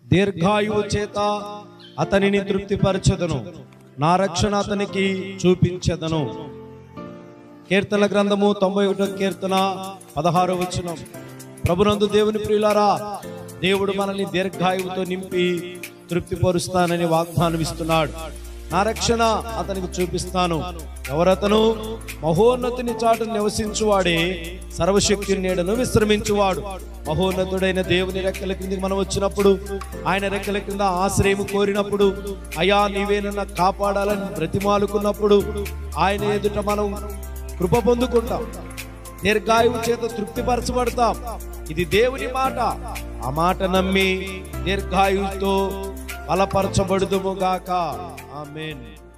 దీర్ఘాయువు చేత అతనిని తృప్తిపరచదను నా రక్షణ అతనికి చూపించదను కీర్తన గ్రంథము తొంభై ఒకటో కీర్తన పదహారో వచనం ప్రభునందు దేవుని ప్రియులారా దేవుడు మనల్ని దీర్ఘాయువుతో నింపి తృప్తిపరుస్తానని వాగ్దానం ఇస్తున్నాడు నా రక్షణ అతనికి చూపిస్తాను ఎవరతను మహోన్నతుని చాటు నివసించువాడే సర్వశక్తి నీడను విశ్రమించువాడు మహోన్నతుడైన దేవుని రెక్కల కిందకి మనం వచ్చినప్పుడు ఆయన రెక్కల కింద ఆశ్రయం కోరినప్పుడు అయా నీవే నన్ను కాపాడాలని బ్రతిమాలుకున్నప్పుడు ఆయన ఎదుట మనం కృప పొందుకుంటాం దీర్ఘాయువు చేత తృప్తిపరచబడతాం ఇది దేవుని మాట ఆ మాట నమ్మి దీర్ఘాయువుతో బలపరచబడుదుము గాక ఆమేన్